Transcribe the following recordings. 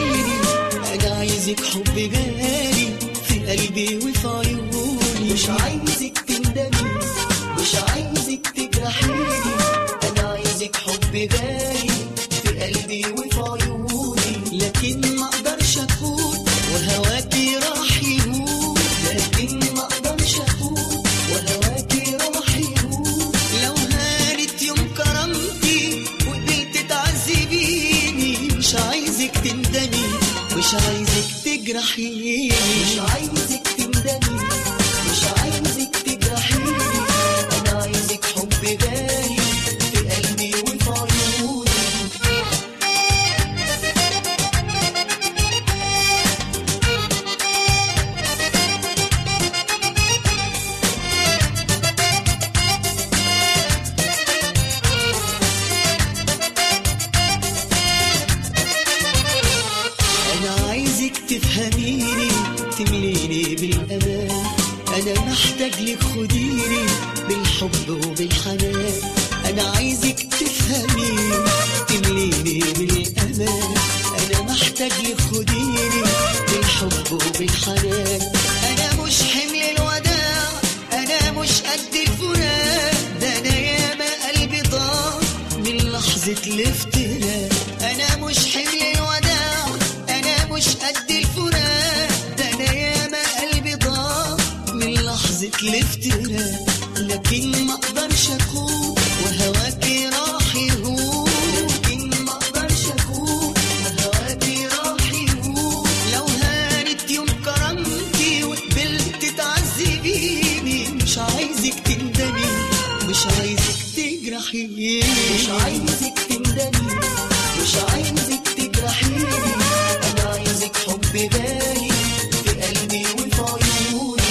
تجرحيني انا عايزك حب غالي في قلبي وفي عيوني مش عايزك تندمي مش عايزك تجرحيني انا عايزك حب غالي في قلبي وفي عيوني لكن ما اقدرش اكون وهواكي راح يهون لكن ما اقدرش اكون وهواكي راح يهون لو هانت يوم كرامتي وقبلت تعذبيني مش عايزك تندمي مش عايزك تجرحيني مش عايزك تندمي مش عايزك تجرحيني انا عايزك حب غالي في قلبي وفي عيوني انا عايزك تفهميني تمليني بالامان انا محتاج لك خديني بالحب وبالحنان انا عايزك تفهميني تمليني بالامان انا محتاج لك خديني بالحب وبالحنان انا مش حمل الوداع انا مش قد الفراق ده انا ياما قلبي ضاع من لحظة الافتراق أنا مش حمل الوداع أنا مش قد الفراق ده أنا ياما قلبي ضاع من لحظة الافتراق لكن ما أقدرش أكون وهواكي راح يهون لكن ما اقدرش اكون وهواكي راح يهون لو هانت يوم كرامتي وقبلت تعذبيني مش عايزك تندمي مش عايزك تجرحيني مش عايزك تندمي مش عايزك تجرحيني انا عايزك حب غالي في قلبي وفي عيوني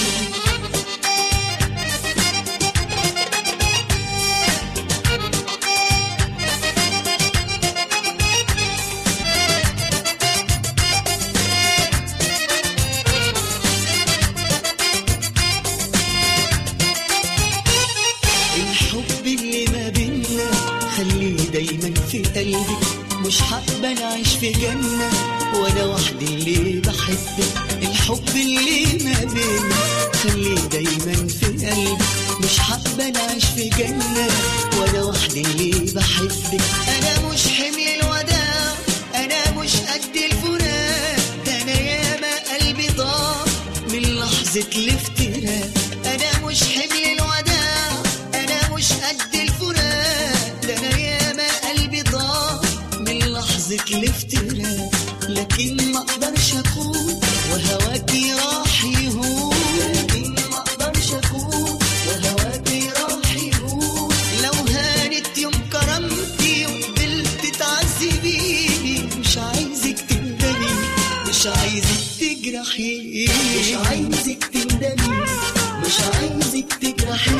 الحب اللي ما بينا خليه دايما في قلبك مش حابة نعيش في جنة وانا وحدي اللي بحبك الحب اللي ما بينا خليه دايما في قلبك مش حابة نعيش في جنة وانا وحدي اللي بحبك انا مش حمل الوداع انا مش قد الفراق ده انا ياما قلبي ضاع من لحظة الافتراق انا مش حمل الوداع انا مش قد الفراق ده انا ياما قلبي ضاع من لحظة الافتراق لكن ما اقدرش اكون وهواكي راح يهون لكن ما اقدرش اكون وهواكي راح يهون لو هانت يوم كرامتي وقبلت تعذبيني مش عايزك تندمي مش عايزك تجرحيني مش عايزك تندمي مش عايزك تجرحيني